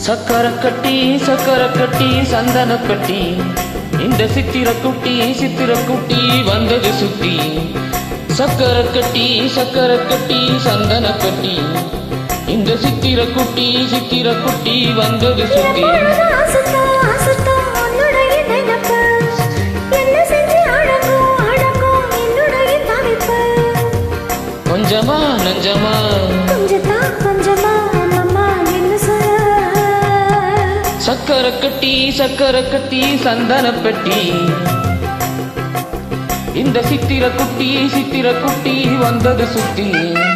சக்கர கட்டி சக்கர கட்டி சந்தன கட்டி இந்த சித்திர குட்டி சித்திர குட்டி வந்தது சுத்தி சக்கர கட்டி சக்கர கட்டி சந்தன கட்டி இந்த சித்திர குட்டி சித்திர குட்டி வந்தது சுத்தி எப்பொழுது அசத்தம், அசத்தம் உன்னுடைய நினைப்பு. என்ன செஞ்சு அடங்கும், அடங்கும் என்னுடைய தவிப்பு. கொஞ்சமா நஞ்சமா கொஞ்சத்தான் கொஞ்சமா அம்மம்மா என்ன சொல்ல சக்கர கட்டி சக்கர கட்டி சந்தன பெட்டி இந்த சித்திர குட்டி சித்திர குட்டி வந்தது சுத்தி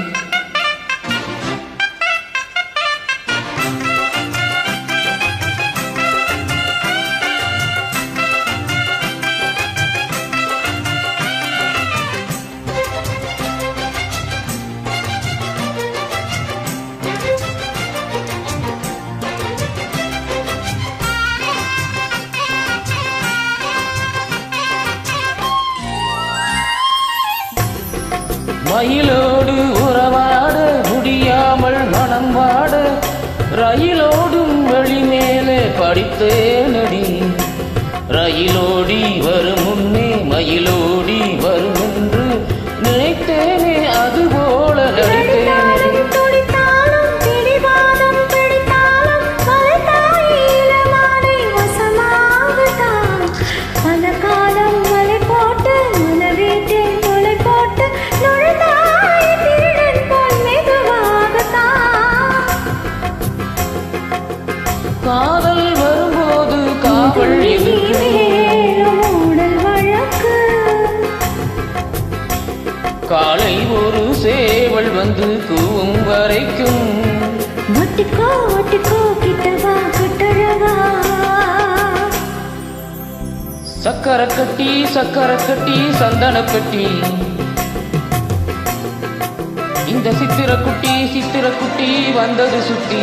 மயிலோடு உறவாட முடியாமல் மனம் வாட ரயிலோடும் வழி மேலே படித்தேனடி ரயிலோடி வரும் முன்னே மயிலோடி வரும் என்று நினைத்தேனே அதுபோல நடித்தேனே துடித்தாலும் துடித்தாலும் பிடிவாதம் பிடித்தாலும் வளைத்தாய் இளமாலை வசமாகத்தான். பல காலம் வலை போட்டு மனவீட்டில் துளை போட்டு நுழைந்தாய் திருடன் போல் மெதுவாகத்தான். காதல் வரும்போது காவல் எதுக்கு மேலும் ஊடல் வழக்கு காலை ஒரு சேவல் வந்து கூவும் வரைக்கும் ஒட்டிக்கோ ஒட்டிக்கோ கிட்டவா கிட்டழகா சக்கர கட்டி சக்கர கட்டி சந்தன பெட்டி இந்த சித்திர குட்டி சித்திர குட்டி வந்தது சுத்தி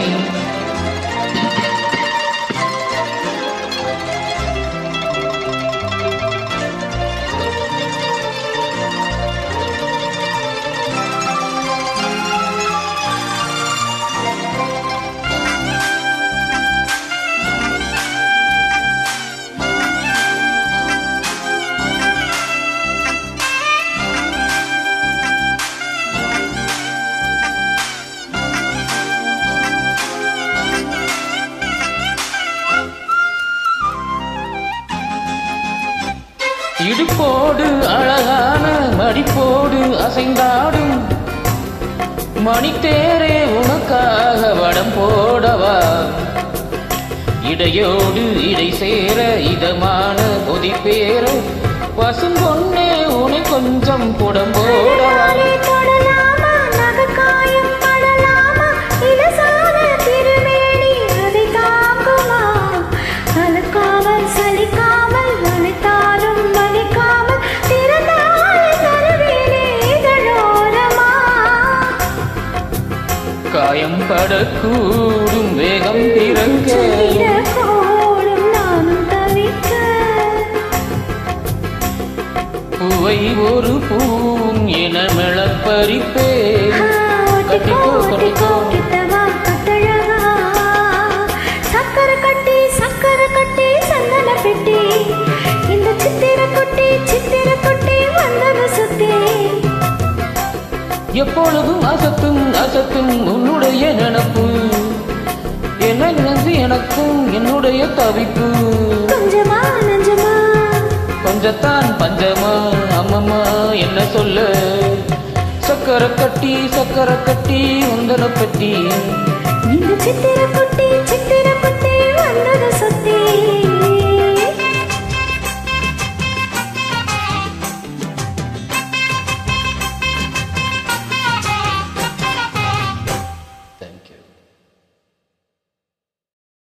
இடுப்போடு அழகான மடிப்போடு அசைந்தாடும் மணித்தேரே உனக்காக வடம் போடவா இடையோடு இடை சேர இதமான கொதிப்பேர பசும்பொன்னே உனை கொஞ்சம் புடம் போடவா நாளை தொடலாமா நகக்காயம் படலாமா இலசான திருமேனி அதை தாங்குமா அழுக்காமல் சலிக்காமல் வலித்தாலும் வலிக்காமல் திறந்தால் தருவேனே இதழோரமா காயம் படக்கூடும் வேகம் பிறக்க சொல்லிடக்கூடும் நானும் தவிக்க பூவை ஒரு பூவும் என மிளப்பறிப்பே கட்டிக்கோ கட்டிக்கோ கிட்டவா கட்டழகா சக்கர கட்டி சக்கர கட்டி சந்தன பெட்டி இந்த சித்திர குட்டி சித்திர குட்டி வந்தது சுத்தி எப்பொழுதும் அசத்தும் அசத்தும் உன்னுடைய நினப்பு என்ன நினைச்சு எனக்கும் என்னுடைய தவிப்பு கொஞ்சமா நஞ்சமா கொஞ்சத்தான் பஞ்சமா அம்மம்மா என்ன சொல்ல சக்கர கட்டி சக்கர கட்டி உந்தன பட்டி இந்த சித்திர குட்டி